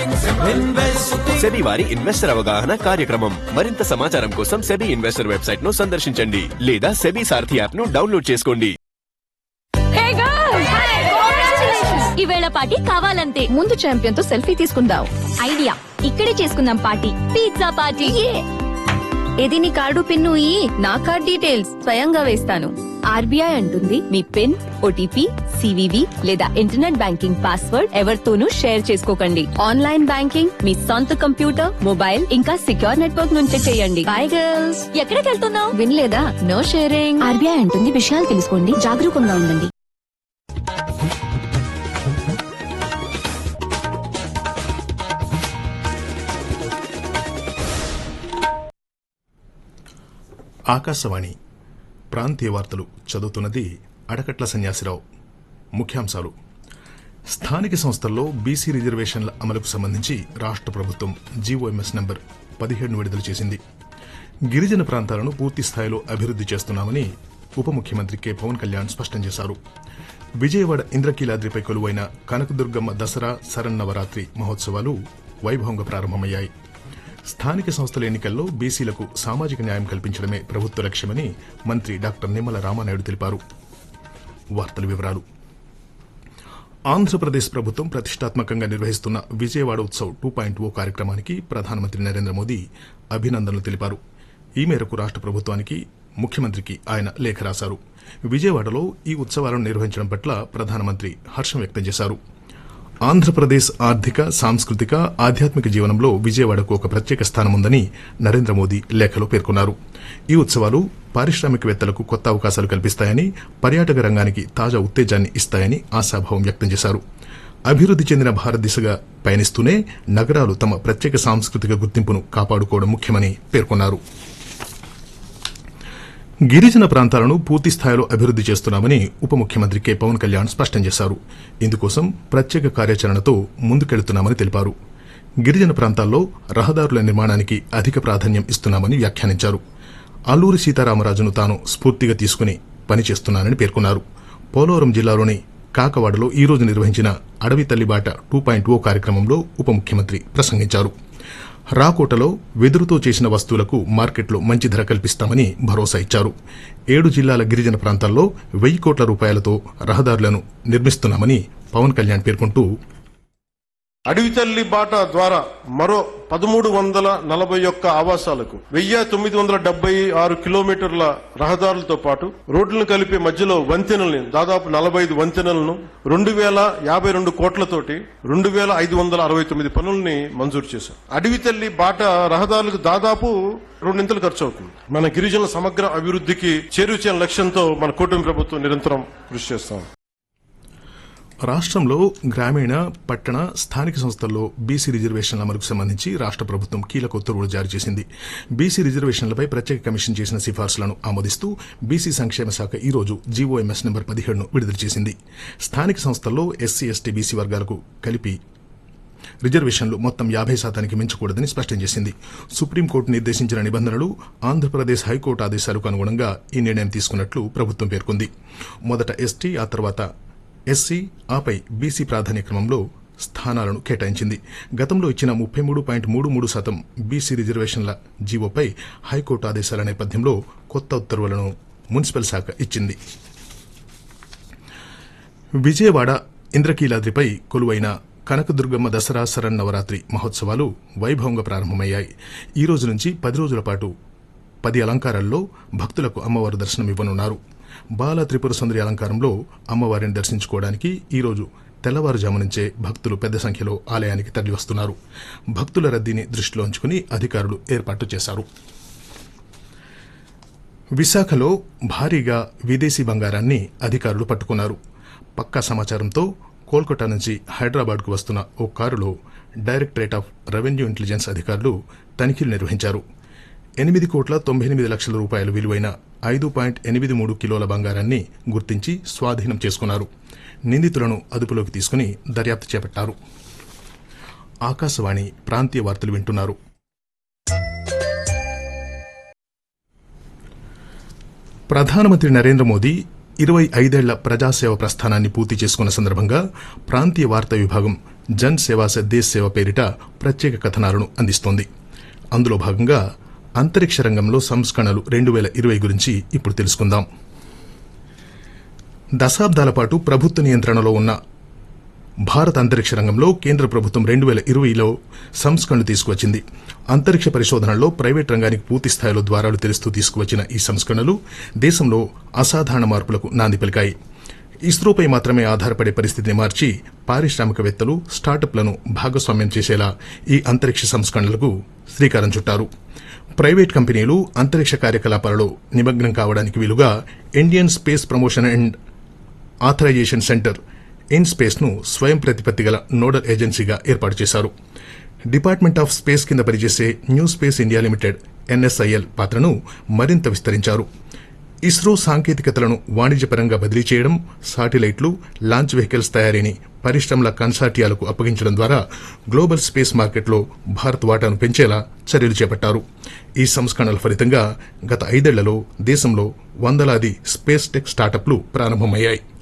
SEBI వారి investor అవగాహన కార్యక్రమం మరింత సమాచారం కోసం సెబీ ఇన్వెస్టర్ వెబ్సైట్ ను సందర్శించండి లేదా సెబీ సారథి యాప్ ను డౌన్లోడ్ చేసుకోండి ఈవేళ పార్టీ కావాలంతే ముందు ఛాంపియన్ తో సెల్ఫీ తీసుకుందాం ఐడియా ఇక్కడే చేసుకుందాం పార్టీ పిజ్జా పార్టీ ఇది నీ కార్డు పిన్ను ఈ నా కార్డ్ డీటెయిల్స్ స్వయంగా వేస్తాను ఆర్బీఐ అంటుంది మీ పిన్ ఓటీపీ సివివి లేదా ఇంటర్నెట్ బ్యాంకింగ్ పాస్వర్డ్ ఎవరితోనూ షేర్ చేసుకోకండి ఆన్లైన్ బ్యాంకింగ్ మీ సొంత కంప్యూటర్ మొబైల్ ఇంకా సిక్యూర్ నెట్వర్క్ నుంచే చేయండి బై గర్ల్స్ ఎక్కడికి వెళ్తున్నావు వినలేదా నో షేరింగ్ ఆర్బీఐ అంటుంది విషయాలు తెలుసుకోండి జాగరూకంగా ఉండండి ఆకాశవాణి ప్రాంతీయ వార్తలు చదువుతున్నది అడకట్ల సన్యాసిరావు ముఖ్యాంశాలు స్థానిక సంస్థల్లో బీసీ రిజర్వేషన్ల అమలుకు సంబంధించి రాష్ట్ర ప్రభుత్వం జీఓఎంఎస్ నంబర్ పదిహేడును విడుదల చేసింది గిరిజన ప్రాంతాలను పూర్తి స్థాయిలో అభివృద్ది చేస్తున్నామని ఉప ముఖ్యమంత్రి కె పవన్ కళ్యాణ్ స్పష్టం చేశారు విజయవాడ ఇంద్రకీలాద్రిపై కొలువైన కనకదుర్గమ్మ దసరా శరన్నవరాత్రి మహోత్సవాలు వైభవంగా ప్రారంభమయ్యాయి స్థానిక సంస్థల ఎన్నికల్లో బీసీలకు సామాజిక న్యాయం కల్పించడమే ప్రభుత్వ లక్ష్యమని మంత్రి డాక్టర్ నిమ్మల రామానాయుడు తెలిపారు వార్తల వివరాలు ఆంధ్రప్రదేశ్ ప్రభుత్వం ప్రతిష్టాత్మకంగా నిర్వహిస్తున్న Vijayawada Utsav two point O కార్యక్రమానికి ప్రధానమంత్రి నరేంద్ర మోదీ అభినందనలు తెలిపారు ఈ మేరకు రాష్ట్ర ప్రభుత్వానికి ముఖ్యమంత్రికి ఆయన లేఖ రాశారు విజయవాడలో ఈ ఉత్సవాలను నిర్వహించడం పట్ల ప్రధానమంత్రి హర్షం వ్యక్తం చేశారు ఆంధ్రప్రదేశ్ ఆర్థిక సాంస్కృతిక ఆధ్యాత్మిక జీవనంలో విజయవాడకు ఒక ప్రత్యేక స్థానం ఉందని నరేంద్ర మోదీ లేఖలో పేర్కొన్నారు ఈ ఉత్సవాలు పారిశ్రామికవేత్తలకు కొత్త అవకాశాలు కల్పిస్తాయని పర్యాటక రంగానికి తాజా ఉత్తేజాన్ని ఇస్తాయని ఆశాభావం వ్యక్తం చేశారు అభివృద్ది చెందిన భారత్ దిశగా పయనిస్తూనే నగరాలు తమ ప్రత్యేక సాంస్కృతిక గుర్తింపును కాపాడుకోవడం ముఖ్యమని పేర్కొన్నారు గిరిజన ప్రాంతాలను పూర్తి స్థాయిలో అభివృద్ది చేస్తున్నామని ఉప ముఖ్యమంత్రి కె పవన్ కళ్యాణ్ స్పష్టం చేశారు ఇందుకోసం ప్రత్యేక కార్యాచరణతో ముందుకెళ్తున్నామని తెలిపారు గిరిజన ప్రాంతాల్లో రహదారుల నిర్మాణానికి అధిక ప్రాధాన్యం ఇస్తున్నామని వ్యాఖ్యానించారు అల్లూరి సీతారామరాజును తాను స్ఫూర్తిగా తీసుకుని పనిచేస్తున్నానని పేర్కొన్నారు పోలవరం జిల్లాలోని కాకవాడలో ఈ రోజు నిర్వహించిన అడవి తల్లిబాట టూ పాయింట్ ఓ కార్యక్రమంలో ఉప ముఖ్యమంత్రి ప్రసంగించారు రాకోటలో వెదురుతో చేసిన వస్తువులకు మార్కెట్లో మంచి ధర కల్పిస్తామని భరోసా ఇచ్చారు ఏడు జిల్లాల గిరిజన ప్రాంతాల్లో వెయ్యి కోట్ల రూపాయలతో రహదారులను నిర్మిస్తున్నామని పవన్ కళ్యాణ్ పేర్కొంటూ అడవి తల్లి బాట ద్వారా మరో పదమూడు వందల నలభై ఒక్క ఆవాసాలకు వెయ్యి తొమ్మిది వందల డెబ్బై ఆరు కిలోమీటర్ల రహదారులతో పాటు రోడ్లను కలిపే మధ్యలో వంతెనల్ని దాదాపు నలభై ఐదు వంతెనలను రెండు వేల యాభై రెండు కోట్లతోటి రెండు వేల ఐదు వందల అరవై తొమ్మిది పనుల్ని మంజూరు చేశాం అడవి తల్లి బాట రహదారులకు దాదాపు రెండింతలు ఖర్చు అవుతుంది మన గిరిజనుల సమగ్ర అభివృద్ధికి చేరువ చేయని లక్ష్యంతో మన కూటమి ప్రభుత్వం నిరంతరం కృషి చేస్తాం రాష్ట్రంలో గ్రామీణ పట్టణ స్థానిక సంస్థల్లో బీసీ రిజర్వేషన్ల అమలుకు సంబంధించి రాష్ట్ర ప్రభుత్వం కీలక ఉత్తర్వులు జారీ చేసింది బీసీ రిజర్వేషన్లపై ప్రత్యేక కమిషన్ చేసిన సిఫార్సులను ఆమోదిస్తూ బీసీ సంక్షేమ శాఖ ఈ రోజు జీవోఎంఎస్ నెంబర్ పదిహేడును విడుదల చేసింది స్థానిక సంస్థల్లో ఎస్సీ ఎస్టీ బీసీ వర్గాలకు కలిపి రిజర్వేషన్లు మొత్తం యాభై శాతానికి మించకూడదని స్పష్టం చేసింది సుప్రీంకోర్టు నిర్దేశించిన నిబంధనలు ఆంధ్రప్రదేశ్ హైకోర్టు ఆదేశాలకు అనుగుణంగా ఈ నిర్ణయం తీసుకున్నట్లు ప్రభుత్వం పేర్కొంది మొదట ఎస్టీ ఆ తర్వాత ఎస్సీ ఆపై బీసీ ప్రాధాన్య క్రమంలో స్థానాలను కేటాయించింది గతంలో ఇచ్చిన ముప్పై మూడు పాయింట్ మూడు మూడు శాతం బీసీ రిజర్వేషన్ల జీవోపై హైకోర్టు ఆదేశాల నేపథ్యంలో కొత్త ఉత్తర్వులను మున్సిపల్ శాఖ ఇచ్చింది విజయవాడ ఇంద్రకీలాద్రిపై కొలువైన కనకదుర్గమ్మ దసరా శరన్నవరాత్రి మహోత్సవాలు వైభవంగా ప్రారంభమయ్యాయి ఈ రోజు నుంచి పది రోజుల పాటు పది అలంకారాల్లో భక్తులకు అమ్మవారు దర్శనమివ్వనున్నారు బాల త్రిపుర సుందరి అలంకారంలో అమ్మవారిని దర్శించుకోవడానికి ఈ రోజు తెల్లవారుజాము నుంచే భక్తులు పెద్ద సంఖ్యలో ఆలయానికి తరలివస్తున్నారు భక్తుల రద్దీని దృష్టిలో ఉంచుకుని అధికారులు ఏర్పాటు చేశారు విశాఖలో భారీగా విదేశీ బంగారాన్ని అధికారులు పట్టుకున్నారు పక్కా సమాచారంతో కోల్కతా నుంచి హైదరాబాద్కు వస్తున్న ఓ కారులో డైరెక్టరేట్ ఆఫ్ రెవెన్యూ ఇంటెలిజెన్స్ అధికారులు తనిఖీలు నిర్వహించారు ఎనిమిది కోట్ల తొంభై ఎనిమిది లక్షల రూపాయల విలువైన ఐదు పాయింట్ ఎనిమిది మూడు కిలోల బంగారాన్ని గుర్తించి స్వాధీనం చేసుకున్నారు నిందితులను అదుపులోకి తీసుకుని దర్యాప్తు చేపట్టారు ఆకాశవాణి ప్రాంతీయ వార్తలు వింటున్నారు ప్రధానమంత్రి నరేంద్ర మోదీ ఇరవై ఐదేళ్ల ప్రజాసేవ ప్రస్థానాన్ని పూర్తి చేసుకున్న సందర్భంగా ప్రాంతీయ వార్తా విభాగం జన్ సేవా సే దేశ్ సేవ పేరిట ప్రత్యేక కథనాలను అందిస్తోంది అందులో భాగంగా అంతరిక్ష రంగంలో సంస్కరణలు రెండు వేల ఇరవై గురించి ఇప్పుడు తెలుసుకుందాం దశాబ్దాల పాటు ప్రభుత్వ నియంత్రణలో ఉన్న భారత అంతరిక్ష రంగంలో కేంద్ర ప్రభుత్వం రెండు వేల ఇరవైలో సంస్కరణలు తీసుకువచ్చింది అంతరిక్ష పరిశోధనలో ప్రైవేట్ రంగానికి పూర్తి స్థాయిలో ద్వారాలు తెరుస్తూ తీసుకువచ్చిన ఈ సంస్కరణలు దేశంలో అసాధారణ మార్పులకు నాంది పలికాయి ఇస్రోపై మాత్రమే ఆధారపడే పరిస్థితిని మార్చి పారిశ్రామికవేత్తలు స్టార్టప్లను భాగస్వామ్యం చేసేలా ఈ అంతరిక్ష సంస్కరణలకు శ్రీకారం చుట్టారు ప్రైవేట్ కంపెనీలు అంతరిక్ష కార్యకలాపాలలో నిమగ్నం కావడానికి వీలుగా Indian Space Promotion and Authorisation Centre in space ను స్వయం ప్రతిపత్తి గల నోడల్ ఏజెన్సీగా ఏర్పాటు చేశారు డిపార్ట్మెంట్ ఆఫ్ స్పేస్ కింద పనిచేసే new space India limited NSIL పాత్రను మరింత విస్తరించారు ఇస్రో సాంకేతికతలను వాణిజ్యపరంగా బదిలీ చేయడం శాటిలైట్లు లాంచ్ వెహికల్స్ తయారీని పరిశ్రమల కన్సార్టియాలకు అప్పగించడం ద్వారా గ్లోబల్ స్పేస్ మార్కెట్లో భారత్ వాటాను పెంచేలా చర్యలు చేపట్టారు ఈ సంస్కరణల ఫలితంగా గత ఐదేళ్లలో దేశంలో వందలాది స్పేస్ టెక్ స్టార్టప్లు ప్రారంభమయ్యాయి